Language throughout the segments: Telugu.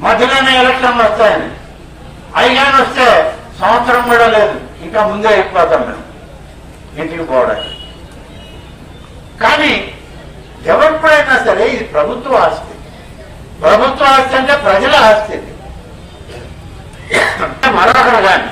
మధ్యలోనే ఎలక్షన్లు వస్తాయని అయిగాని వస్తే సంవత్సరం కూడా లేదు ఇంకా ముందే అయిపోతాం మేము ఇంటికి పోవడానికి కానీ ఎవరిపైనా సరే ఇది ప్రభుత్వ ఆస్తి ప్రభుత్వ ఆస్తి అంటే ప్రజల ఆస్తి ఇది మరొకరు కానీ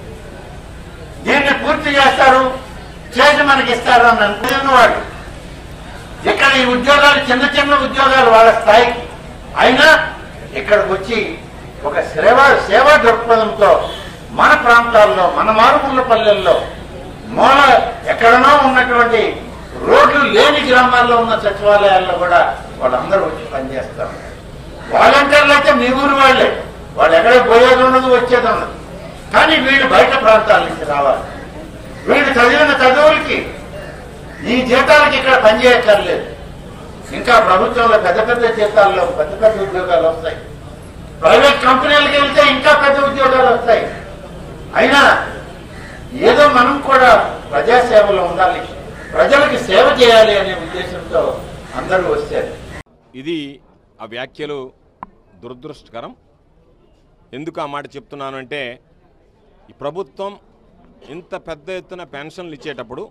దీన్ని పూర్తి చేస్తారు చేసి మనకి ఇస్తారు అని అనుకున్న వాళ్ళు ఇక్కడ ఈ ఉద్యోగాలు చిన్న చిన్న ఉద్యోగాలు వాళ్ళ స్థాయికి అయినా ఇక్కడికి వచ్చి ఒక సేవా సేవా దృక్పథంతో మన ప్రాంతాల్లో మన మారుమూల పల్లెల్లో మూల ఎక్కడనో ఉన్నటువంటి రోడ్లు లేని గ్రామాల్లో ఉన్న సచివాలయాల్లో కూడా వాళ్ళందరూ వచ్చి పనిచేస్తారు వాలంటీర్లు అయితే మీ ఊరు వాళ్ళే వాళ్ళు ఎక్కడ పోయేది ఉండదు వచ్చేది ఉండదు కానీ వీళ్ళు బయట ప్రాంతాల నుంచి రావాలి వీళ్ళు చదివిన చదువులకి ఈ జీతాలకి ఇక్కడ పనిచేయక్కర్లేదు ఇంకా ప్రభుత్వంలో పెద్ద పెద్ద జీతాల్లో పెద్ద పెద్ద ఉద్యోగాలు వస్తాయి ప్రైవేట్ కంపెనీలకు వెళ్తే ఇంకా పెద్ద ఉద్యోగాలు వస్తాయి అయినా ఏదో మనం కూడా ప్రజాసేవలో ఉండాలి ప్రజలకి సేవ చేయాలి అనే ఉద్దేశంతో అందరూ వచ్చారు ఇది ఆ వ్యాఖ్యలు దురదృష్టకరం ఎందుకు ఆ మాట చెప్తున్నాను అంటే ఈ ప్రభుత్వం ఇంత పెద్ద ఎత్తున పెన్షన్లు ఇచ్చేటప్పుడు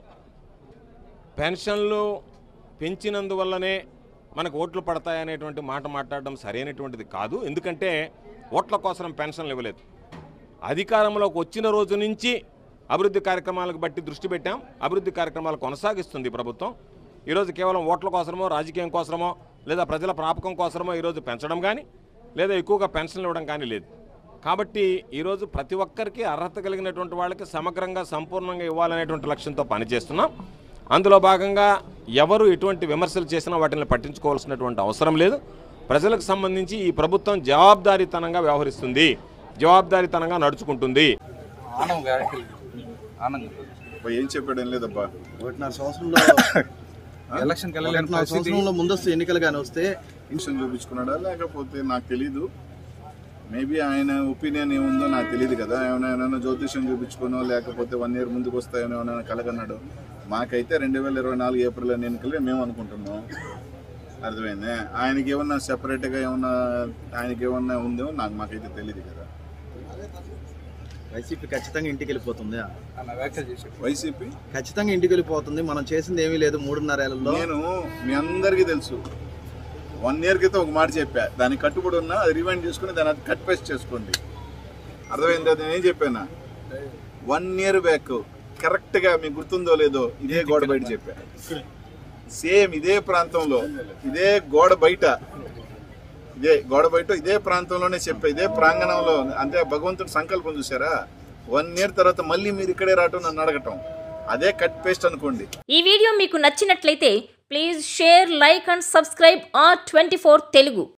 పెన్షన్లు పెంచినందువల్లనే మనకు ఓట్లు పడతాయనేటువంటి మాట మాట్లాడడం సరైనటువంటిది కాదు ఎందుకంటే ఓట్ల కోసం పెన్షన్లు ఇవ్వలేదు అధికారంలోకి వచ్చిన రోజు నుంచి అభివృద్ధి కార్యక్రమాలకు బట్టి దృష్టి పెట్టాం అభివృద్ధి కార్యక్రమాలు కొనసాగిస్తుంది ఈ ప్రభుత్వం ఈరోజు కేవలం ఓట్ల కోసమో రాజకీయం కోసమో లేదా ప్రజల ప్రాపకం కోసమో ఈరోజు పెంచడం కానీ లేదా ఎక్కువగా పెన్షన్లు ఇవ్వడం కానీ లేదు కాబట్టి ఈరోజు ప్రతి ఒక్కరికి అర్హత కలిగినటువంటి వాళ్ళకి సమగ్రంగా సంపూర్ణంగా ఇవ్వాలనేటువంటి లక్ష్యంతో పనిచేస్తున్నాం అందులో భాగంగా ఎవరు ఎటువంటి విమర్శలు చేసినా వాటిని పట్టించుకోవాల్సినటువంటి అవసరం లేదు ప్రజలకు సంబంధించి ఈ ప్రభుత్వం జవాబుదారీతనంగా వ్యవహరిస్తుంది జవాబుదారీతనంగా నడుచుకుంటుంది ఆనందం గ్యారెంటీ ఆనందం అబ్బా, ఏం చెప్పాడు ఏం లేదబ్బా ఒకటిన్నర సంవత్సరంలో ఎలక్షన్కి వెళ్ళలేని ఒకటిన్నర పరిస్థితి సంవత్సరంలో ముందస్తు ఎన్నికలు కానీ వస్తే ఇన్షన్ చూపించుకున్నాడా లేకపోతే నాకు తెలీదు మేబీ ఆయన ఒపీనియన్ ఏముందో నాకు తెలియదు కదా ఏమైనా ఏమైనా జ్యోతిష్యం చూపించుకోనో లేకపోతే వన్ ఇయర్ ముందుకు వస్తాయని ఏమైనా కలగన్నాడు మాకైతే రెండు వేల ఇరవై నాలుగు ఏప్రిల్ అని ఎన్నికలే మేము అనుకుంటున్నాం అర్థమైంది ఆయనకి ఏమన్నా సెపరేట్గా ఏమన్నా ఆయనకి ఏమన్నా ఉందేమో నాకు మాకైతే తెలియదు కదా వైసీపీ ఖచ్చితంగా ఇంటికి వెళ్ళిపోతుంది అన్న వ్యాఖ్యలు చేశాడు వైసీపీ ఖచ్చితంగా ఇంటికి వెళ్ళిపోతుంది మనం చేసింది ఏమీ లేదు మూడున్నర ఏళ్లలో నేను మీ అందరికీ తెలుసు వన్ ఇయర్ క్రితం ఒక మాట చెప్పా దానికి కట్టుబడి ఉన్నా అది రివైండ్ చేసుకుని దాన్ని అది కట్ పేస్ట్ చేసుకోండి అర్థమైంది అది నేను ఏం చెప్పానా వన్ ఇయర్ బ్యాక్ కరెక్ట్ గా మీకు గుర్తుందో లేదో ఇదే గోడ బయట చెప్పా సేమ్ ఇదే ప్రాంతంలో ఇదే గోడ బయట ఇదే గోడ బయట ఇదే ప్రాంతంలోనే చెప్పా ఇదే ప్రాంగణంలో అంటే భగవంతుడి సంకల్పం చూసారా వన్ ఇయర్ తర్వాత మళ్ళీ మీరు ఇక్కడే రావటం నన్ను అడగటం అదే కట్ పేస్ట్ అనుకోండి ఈ వీడియో మీకు నచ్చినట్లయితే please share like and subscribe R twenty Telugu